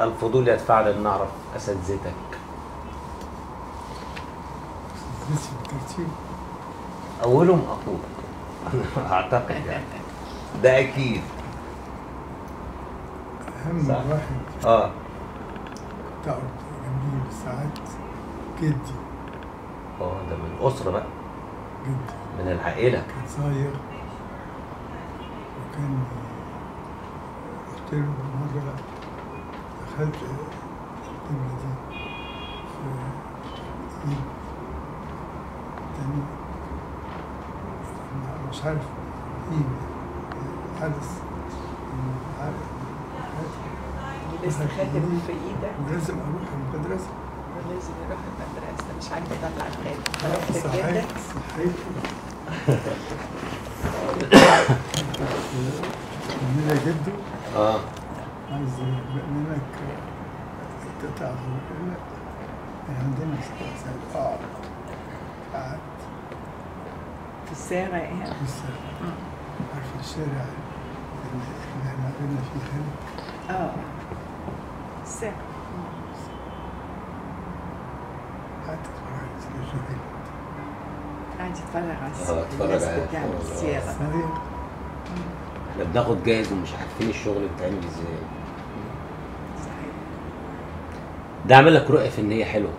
الفضول يدفعنا ان نعرف اساتذتك لسه الترتيب اولهم اخوك اعتقد يعني ده اكيد أهم صح. واحد اه تقعد جنبي بالساعات جدي اه ده من الاسره بقى جدي من العائله كان صايغ وكان قلت له مرة دخلت الكلمة دي في إيد تاني مش عارف إيه حدث لسه خاتم في ايدك ولازم أروح المدرسة ولازم يروح المدرسه مش عارفه اطلع الخاتم رحت صحيت لجدك صحيت من جده اه عايز منك قطع لا احنا عندنا ساعة اه قعدت في الساعه يعني لسه عارف الشارع اللي اللي احنا قلنا فيه هنا اه الساعه قعدت اتفرج على الراجل قاعد يتفرج على اه، الساعه اتفرج الناس على بتعمل الفرج، اه. الصياغه صغير احنا بناخد جايز ومش عارفين الشغل بيتعمل ازاي صحيح ده عامل لك رؤيه فنيه حلوه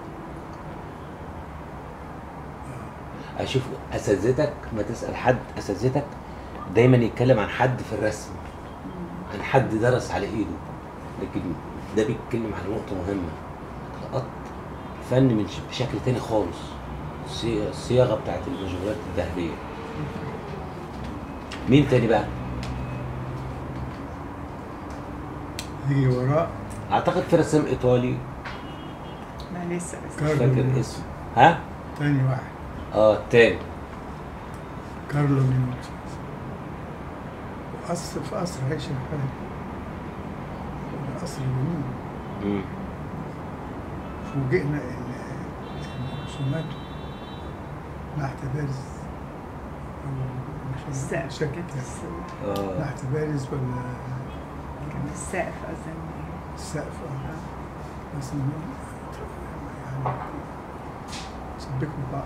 اشوف اساتذتك ما تسال حد اساتذتك دايما يتكلم عن حد في الرسم عن حد درس على ايده لكن ده بيتكلم عن نقطه مهمه لقط الفن من ش- بشكل تاني خالص الصي- الصياغه بتاعت المجهولات الذهبيه مين تاني بقى يجي وراء اعتقد في رسام ايطالي ما لسه بس مش كارلو فاكر اسمه ها تاني واحد اه التاني كارلو مينوتشي وقصر في قصر عيش الحالي قصر جميل مم. فوجئنا ان ان رسوماته نحت بارز أو مش السقف شكل كانت كده. الس- اه نحت بارز ولا كان السقف اظن السقف اه بس إنه يعني سبكوا بعض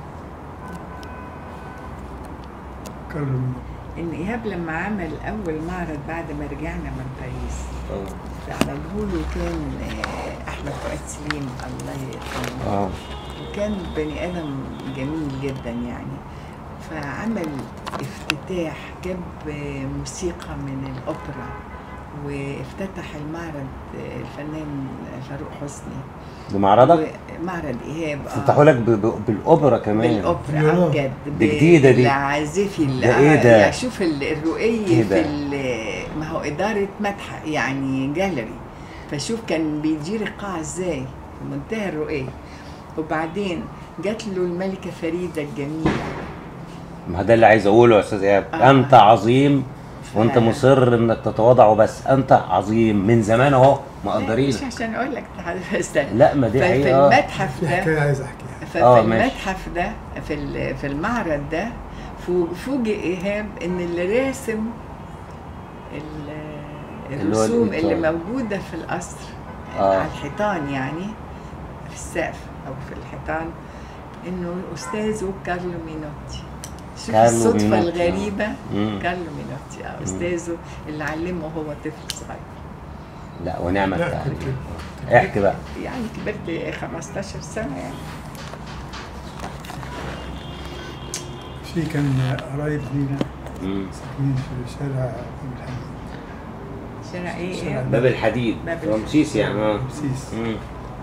كارلو مينوتشي ان ايهاب لما عمل اول معرض بعد ما رجعنا من باريس اه عمله له كان آه، احمد فؤاد سليم الله يرحمه اه وكان بني ادم جميل جدا يعني فعمل افتتاح جاب آه، موسيقى من الاوبرا وافتتح المعرض آه، الفنان فاروق حسني بمعرضك معرض ايهاب آه. فتحوا لك ب- ب- بالاوبرا كمان بالاوبرا ياه. آه، بجد دي جديدة دي. العازفي ال- ده إيه ده؟ يعني شوف ال- الرقي إيه ده؟ في ال- ما هو اداره متحف يعني جاليري فشوف كان بيدير القاعه ازاي في منتهى الرقي وبعدين جات له الملكه فريده الجميله ما ده اللي عايز اقوله يا استاذ ايهاب آه. انت عظيم وانت فعلا. مصر انك تتواضع وبس انت عظيم من زمان اهو مقدرينك مش عشان اقول لك بس ده لا ما دي ففي حقيقه المتحف في ده حكايه عايز احكيها ففي آه، ماشي. المتحف ده في ال- في المعرض ده فو- فوجئ ايهاب ان اللي راسم ال- اللي هو الرسوم اللي الإيطالي. موجوده في القصر آه. على الحيطان يعني في السقف او في الحيطان انه استاذه كارلو مينوتي شوف كارلو الصدفه مينوتي، آه. الغريبه مم. كارلو مينوتي اه استاذه اللي علمه وهو طفل صغير لا ونعم لا التعليم كنت احكي بقى يعني كبرت 15 سنه يعني في كان قرايب لينا مم. ساكنين في شارع أبو الحديد شارع ايه شارع ايه باب الحديد باب الحديد. رمسيس يعني اه رمسيس مم.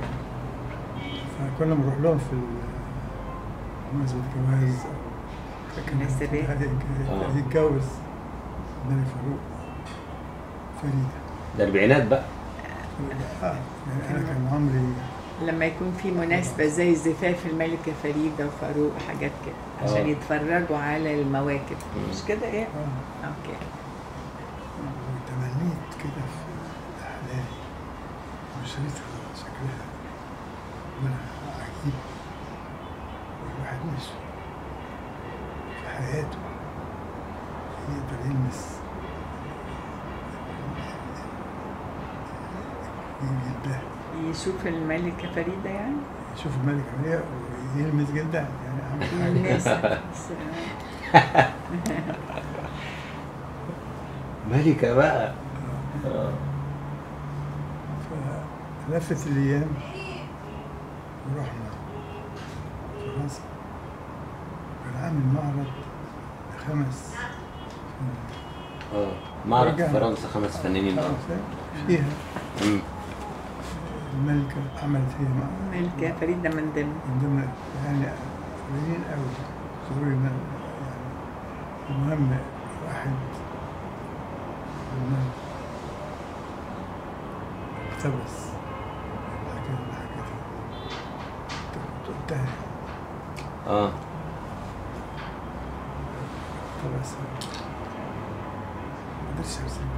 فكنا بنروح لهم في ال- مناسبة جواز أو كان مناسبات. آه. هيتجوز الملك فاروق فريدة الاربعينات بقى اه يعني أنا كان عمري لما يكون في مناسبة زي زفاف الملكة فريدة وفاروق وحاجات كده عشان آه. يتفرجوا على المواكب مش كده ايه؟ اه اوكي وتمنيت كده في أحلامي بشرتها شكلها منها عجيب والواحد مش في حياته يقدر يلمس جلدها يشوف الملكة فريدة يعني يشوف الملكة عليها ويلمس جلدها يعني أعمل حاجة الناس ملكة بقى آه. فلفت الأيام ورحنا فرنسا كان عامل معرض خمس اه معرض رجعنا. فرنسا خمس فنانين اه فيها مم. الملكة عملت فيها معرض الملكة فريدة من ضمن من ضمن يعني قليلين قوي ضروري إن يعني المهم واحد فنان اقتبس الحاجات اللي حكيتها كنت قلتها اه اقتبس ما قدرتش ارسمها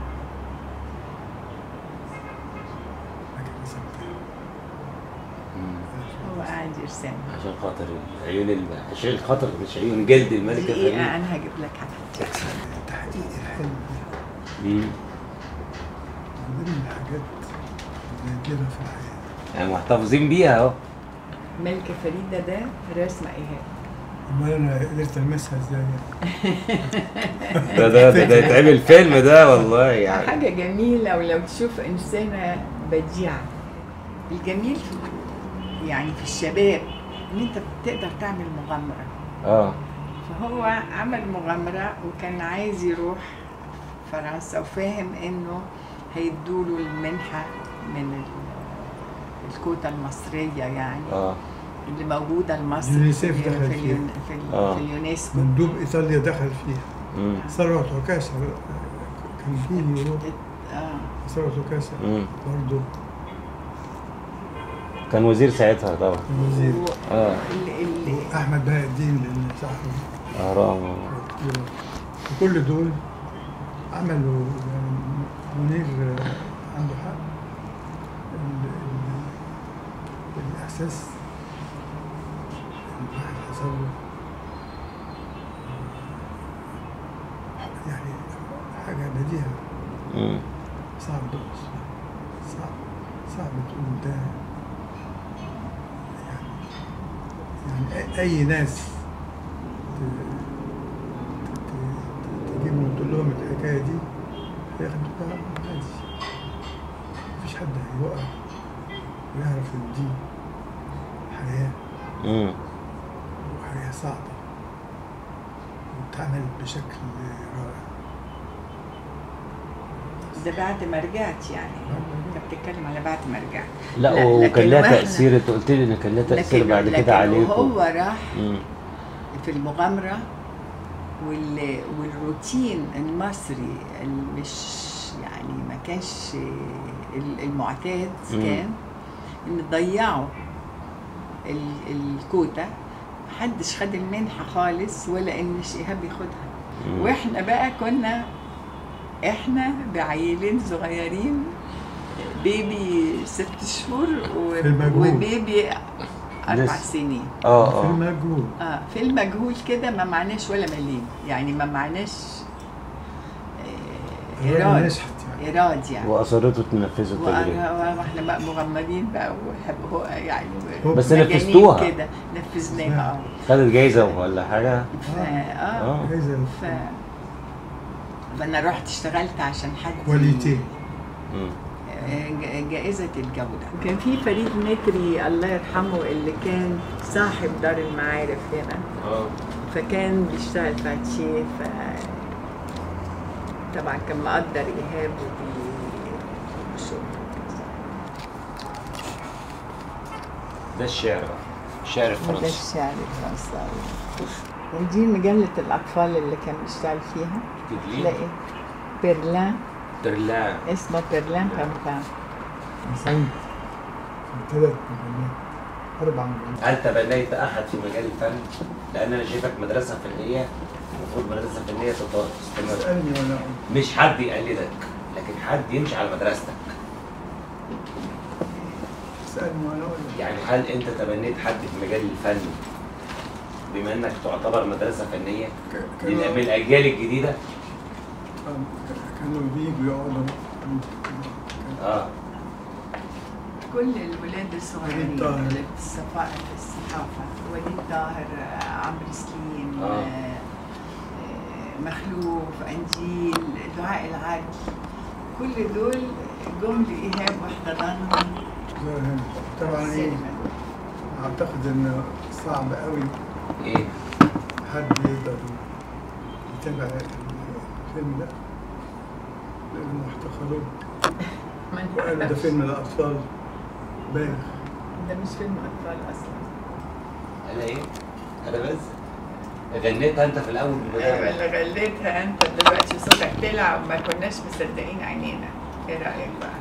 لكن رسمتها مم. هو قاعد يرسم عشان خاطر عيون الم... عشان خاطر مش عيون جلد الملكة دقيقة فريدة أنا هجيب لك حاجة تحقيق الحلم مم. من ضمن الحاجات النادرة في الحياة يعني محتفظين بيها اهو ملكة فريدة ده رسمة إيهاب امال انا قدرت المسها ازاي يعني؟ ده ده ده, ده يتعمل فيلم ده والله يعني حاجة جميلة ولو تشوف إنسانة بديعة الجميل في يعني في الشباب إن أنت بتقدر تعمل مغامرة اه فهو عمل مغامرة وكان عايز يروح فرنسا وفاهم إنه هيدوله المنحة من ال- الكوتا المصرية يعني آه. اه اللي موجودة لمصر اليونيسيف في, دخل في, فيها. اليون- في, ال- آه. في اليونسكو مندوب ايطاليا دخل فيها مم. ثروت عكاشة كان فيه يروح اه ثروت عكاشة مم. برضه كان وزير ساعتها طبعا وزير اه ال- ال- احمد بهاء الدين اللي صاحبه اهرام وكل دول عملوا يعني منير آه، عنده حق ال- ال- الإحساس الواحد حصل له آه، يعني حاجة بديهة مم. صعب توصف صعب صعب تقول ده يعني يعني أي- أي ناس ت- ت- ت- تجيبهم تقول لهم الحكاية دي هياخدوها عادي مفيش حد هيوقف ويعرف إن دي حياة مم. وحياة صعبة واتعملت بشكل رائع ده بعد ما رجعت يعني انت بتتكلم على بعد ما رجعت لا لا، وكان لكن لها وإحنا- تأثير انت قلت لي ان كان لها تأثير بعد لكن كده عليكم هو راح مم. في المغامرة وال... والروتين المصري اللي مش يعني ما كانش ال- المعتاد مم. كان ان ضيعوا ال... الكوتا محدش خد المنحة خالص ولا ان ايهاب ياخدها مم. واحنا بقى كنا احنا بعيلين صغيرين بيبي ست شهور و... في المجهول. وبيبي اربع لسه. سنين اه في اه المجهول اه في المجهول كده ما معناش ولا مليم يعني ما معناش آه، الراجل ايراد نشحت يعني ايراد يعني واصرتوا تنفذوا التجربة وأنا- واحنا بقى مغمضين بقى وحب يعني بس مجانين نفذتوها. كده نفذناها اه خدت جايزة ولا حاجة ف- اه اه جايزة ف فانا رحت اشتغلت عشان حد كواليتي مم. ج- جائزة الجودة كان في فريد متري الله يرحمه اللي كان صاحب دار المعارف هنا اه فكان بيشتغل باتشيه ف طبعا كان مقدر ايهاب وشغل ده الشعر بقى الشعر ده الفرنسي الشعر الفرنساوي ودي مجلة الأطفال اللي كان بيشتغل فيها تدليل تلاقي بيرلان درلان اسمه بيرلان بامبام سعيد ثلاث مجلات أربع مجلات هل تبنيت احد في مجال الفن؟ لان انا شايفك مدرسه فنيه المفروض مدرسه فنيه تط- تستمر اسألني ولا أقول مش حد يقلدك لكن حد يمشي على مدرستك اسألني ولا أقول يعني هل انت تبنيت حد في مجال الفن بما انك تعتبر مدرسه فنيه ك- لل- من كانوا الاجيال الجديده كانوا بيجوا يقعدوا اه كل الولاد الصغيرين وليد طاهر. اللي في الصفا- في الصحافة وليد طاهر آه، عمرو سليم آه. آه، آه، مخلوف انجيل دعاء العدل كل دول جم لايهاب واحتضنهم طبعا ايه السينما اعتقد انه صعب قوي ايه حد يقدر يتابع الفيلم ده لانه احتقروه ما وقالوا ده نعرفش. فيلم الاطفال بايخ ده مش فيلم اطفال اصلا انا ايه انا بس غنيتها انت في الاول ايوه بالبدايه اللي غليتها انت دلوقتي صوتك طلع وما كناش مصدقين عينينا ايه رايك بقى؟